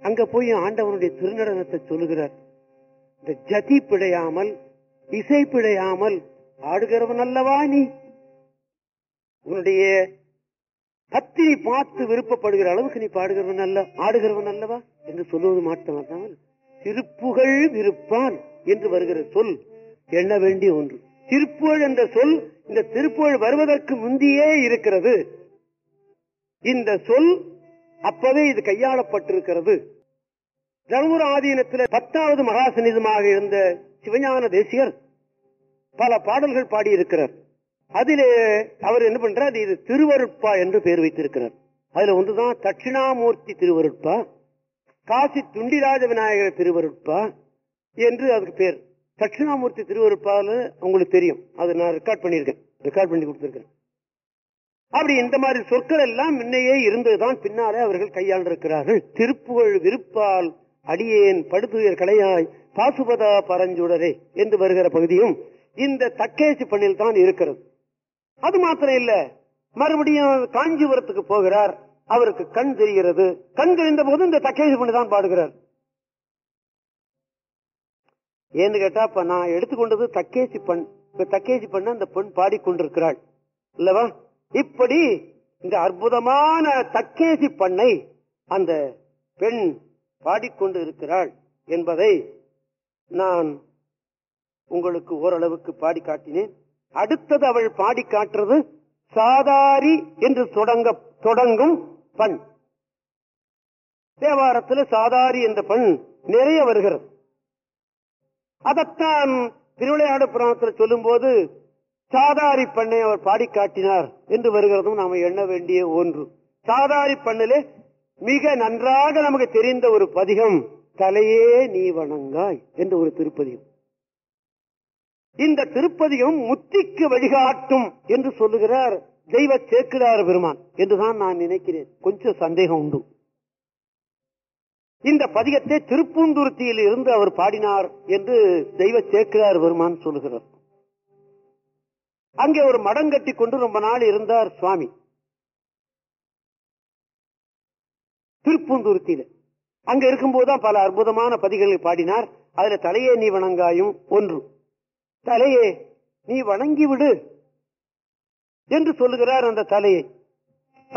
அங்க போய் ஆண்டவனுடைய திருநடனத்தை சொல்லுகிறார் இந்த ஜதி பிழையாமல் இசை பிழையாமல் ஆடுகிறவன் அல்லவா நீ உன்னுடைய பத்தினி பார்த்து விருப்பப்படுகிற அளவுக்கு நீ பாடுகிறவன் அல்ல ஆடுகிறவன் அல்லவா என்று சொல்லுவது மாட்டமாட்டாமல் திருப்புகழ் விருப்பான் என்று வருகிற சொல் எண்ண வேண்டிய ஒன்று திருப்புகழ் என்ற சொல் இந்த திருப்புகழ் வருவதற்கு முந்தியே இருக்கிறது இந்த சொல் அப்பவே இது கையாளப்பட்டிருக்கிறது தர்மபுர ஆதீனத்தில் பத்தாவது மகாசனிதமாக இருந்த சிவஞான தேசிகர் பல பாடல்கள் பாடியிருக்கிறார் அதிலே அவர் என்ன பண்றார் இது திருவருட்பா என்று பெயர் வைத்திருக்கிறார் அதுல ஒன்றுதான் தட்சிணாமூர்த்தி திருவருட்பா காசி துண்டிராஜ விநாயகர் திருவருட்பா என்று அதுக்கு பேர் தட்சிணாமூர்த்தி திருவருட்பால உங்களுக்கு தெரியும் அதை நான் ரெக்கார்ட் பண்ணியிருக்கேன் ரெக்கார்ட் பண்ணி கொடுத்திருக்கேன் அப்படி இந்த மாதிரி சொற்கள் எல்லாம் முன்னையே இருந்ததுதான் பின்னாலே அவர்கள் கையாண்டிருக்கிறார்கள் திருப்புகழ் விருப்பால் அடியேன் படுத்துயர் கலையாய் பாசுபதா பரஞ்சுடரே என்று வருகிற பகுதியும் இந்த தக்கேசி பண்ணில் தான் இருக்கிறது அது மாத்திரம் இல்ல மறுபடியும் காஞ்சிபுரத்துக்கு போகிறார் அவருக்கு கண் தெரிகிறது கண் தெரிந்த போது இந்த தக்கேசி பண்ணி தான் பாடுகிறார் ஏன்னு கேட்டா இப்ப நான் எடுத்துக்கொண்டது தக்கேசி பண் இப்ப தக்கேசி பண்ண அந்த பெண் பாடிக்கொண்டிருக்கிறாள் இல்லவா இப்படி இந்த அற்புதமான தக்கேசி பண்ணை அந்த பெண் பாடிக்கொண்டு இருக்கிறாள் என்பதை நான் உங்களுக்கு ஓரளவுக்கு பாடி காட்டினேன் அடுத்தது அவள் பாடி காட்டுறது சாதாரி என்று தொடங்க தொடங்கும் பண் தேவாரத்தில் சாதாரி என்ற பண் நிறைய வருகிறது அதைத்தான் திருவிளையாடு புராணத்தில் சொல்லும் போது சாதாரி பண்ணை அவர் பாடி காட்டினார் என்று வருகிறதும் நாம எண்ண வேண்டிய ஒன்று சாதாரி பண்ணிலே மிக நன்றாக நமக்கு தெரிந்த ஒரு பதிகம் தலையே நீ வணங்காய் என்று ஒரு திருப்பதிகம் இந்த திருப்பதிகம் முத்திக்கு வழிகாட்டும் என்று சொல்லுகிறார் தெய்வ சேக்கிடார் பெருமான் என்றுதான் நான் நினைக்கிறேன் கொஞ்சம் சந்தேகம் உண்டு இந்த பதிகத்தை திருப்பூந்துருத்தியில் இருந்து அவர் பாடினார் என்று தெய்வ சேக்கிரார் பெருமான் சொல்லுகிறார் அங்கே ஒரு மடம் கட்டி கொண்டு ரொம்ப நாள் இருந்தார் சுவாமி திருப்பூந்துருத்தியில அங்க இருக்கும்போதுதான் பல அற்புதமான பதிகளை பாடினார் அதுல தலையே நீ வணங்காயும் ஒன்று தலையே நீ வணங்கி விடு என்று சொல்லுகிறார் அந்த தலையை